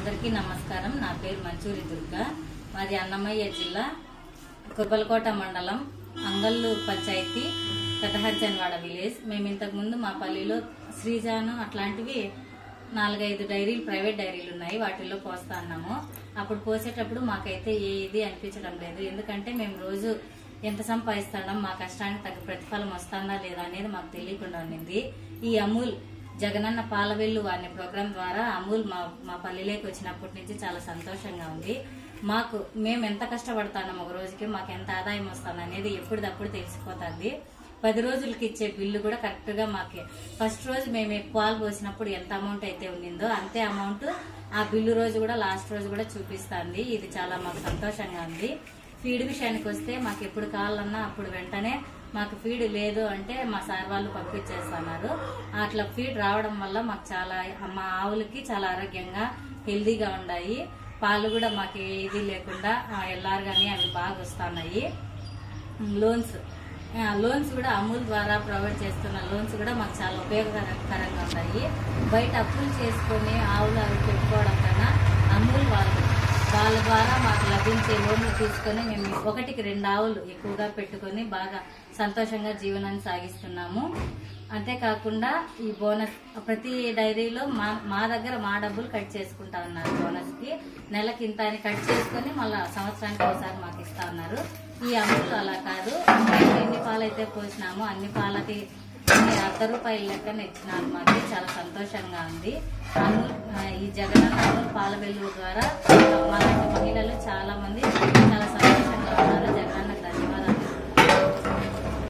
అందరికీ నమస్కారం నా పేరు మంచూరి దుర్గ మాది అన్నమయ్య జిల్లా కుర్బలకోట మండలం అంగల్లు పంచాయతీ పెద్దహర్చన్వాడ విలేజ్ మేము ఇంతకు ముందు మా పల్లిలో శ్రీజాను అట్లాంటివి నాలుగైదు డైరీలు ప్రైవేట్ డైరీలు ఉన్నాయి వాటిల్లో పోస్తా అన్నాము అప్పుడు పోసేటప్పుడు మాకైతే ఏ ఇది అనిపించడం లేదు ఎందుకంటే మేము రోజు ఎంత సంపాదిస్తాం మా కష్టానికి తగ్గ ప్రతిఫలం వస్తుందా లేదా అనేది మాకు తెలియకుండా ఉండింది ఈ అమూల్ జగనన్న పాలవెల్లు అనే ప్రోగ్రాం ద్వారా అమూల్ మా మా పల్లెలోకి వచ్చినప్పటి నుంచి చాలా సంతోషంగా ఉంది మాకు మేము ఎంత కష్టపడతాం ఒక రోజుకి మాకు ఎంత ఆదాయం వస్తుంది అనేది ఎప్పటిదప్పుడు తెలిసిపోతుంది పది రోజులకి ఇచ్చే బిల్లు కూడా కరెక్ట్ గా మాకే ఫస్ట్ రోజు మేము పాలు పోసినప్పుడు ఎంత అమౌంట్ అయితే ఉండిందో అంతే అమౌంట్ ఆ బిల్లు రోజు కూడా లాస్ట్ రోజు కూడా చూపిస్తుంది ఇది చాలా మాకు సంతోషంగా ఉంది ఫీడ్ విషయానికి వస్తే మాకు ఎప్పుడు కావాలన్నా అప్పుడు వెంటనే మాకు ఫీడ్ లేదు అంటే మా సార్ వాళ్ళు పంపించేస్తున్నారు అట్లా ఫీడ్ రావడం వల్ల మాకు చాలా మా ఆవులకి చాలా ఆరోగ్యంగా హెల్దీగా ఉన్నాయి పాలు కూడా మాకు ఏ ఇది లేకుండా ఎల్లారు కానీ అవి బాగా వస్తున్నాయి లోన్స్ ఆ, లోన్స్ కూడా అమూల్ ద్వారా ప్రొవైడ్ చేస్తున్న లోన్స్ కూడా మాకు చాలా ఉపయోగకరంగా ఉన్నాయి బయట అప్పులు చేసుకొని ఆవులు అవి పెట్టుకోవడం కన్నా అమూల్ వాళ్ళు వాళ్ళ ద్వారా మాకు లభించే లోన్లు తీసుకొని మేము ఒకటికి రెండు ఆవులు ఎక్కువగా పెట్టుకొని బాగా సంతోషంగా జీవనాన్ని సాగిస్తున్నాము అంతేకాకుండా ఈ బోనస్ ప్రతి డైరీలో మా మా దగ్గర మా డబ్బులు కట్ చేసుకుంటా ఉన్నారు బోనస్ కి నెలకి ఇంత అని కట్ చేసుకొని మళ్ళా సంవత్సరానికి ఒకసారి మాకు ఇస్తా ఉన్నారు ఈ అమౌంట్ అలా కాదు మేము ఎన్ని పాలు అయితే పోసినామో అన్ని పాలకి అన్ని అర్ధ రూపాయల లెక్కన ఇచ్చినారు మాకు చాలా సంతోషంగా ఉంది అమూల్ ఆ, ఈ జగనన్న అమూల్ పాల వెలుగు ద్వారా మాలాంటి మహిళలు చాలా మంది చాలా సంతోషంగా ఉన్నారు జగనన్న